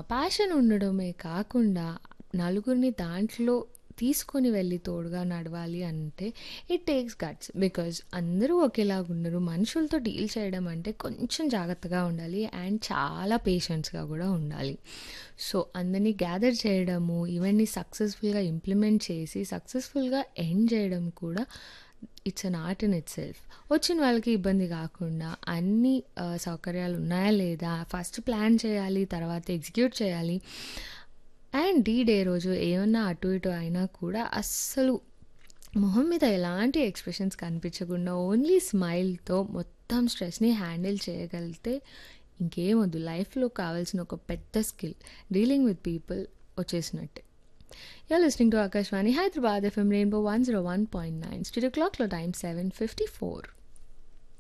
Passion ఉండడమే కాకుండా నలుగురిని దాంట్లో తీసుకొని వెళ్ళి తోడుగా నడవాలి అంటే ఇట్ టేక్స్ గట్స్ బికాజ్ అందరూ ఒకేలాగా ఉండరు మనుషులతో డీల్ చేయడం అంటే కొంచెం జాగ్రత్తగా ఉండాలి అండ్ చాలా పేషెన్స్గా కూడా ఉండాలి సో అందరినీ గ్యాదర్ చేయడము ఇవన్నీ సక్సెస్ఫుల్గా ఇంప్లిమెంట్ చేసి సక్సెస్ఫుల్గా ఎండ్ చేయడం కూడా it's an art in itself వచ్చిన వాళ్ళకి ఇబ్బంది కాకుండా అన్ని ఆ, సౌకర్యాలు ఉన్నాయా లేదా ఫస్ట్ ప్లాన్ చేయాలి తర్వాత ఎగ్జిక్యూట్ చేయాలి అండ్ డీ డే రోజు ఏమన్నా అటు ఇటు అయినా కూడా అస్సలు మొహం మీద ఎలాంటి ఎక్స్ప్రెషన్స్ కనిపించకుండా ఓన్లీ స్మైల్తో మొత్తం స్ట్రెస్ని హ్యాండిల్ చేయగలిగితే ఇంకేమొద్దు లైఫ్లో కావాల్సిన ఒక పెద్ద స్కిల్ డీలింగ్ విత్ పీపుల్ వచ్చేసినట్టే You're listening to Akashvani Hyderabad FM Rainbow 101.9. Studio clock lo time 7.54.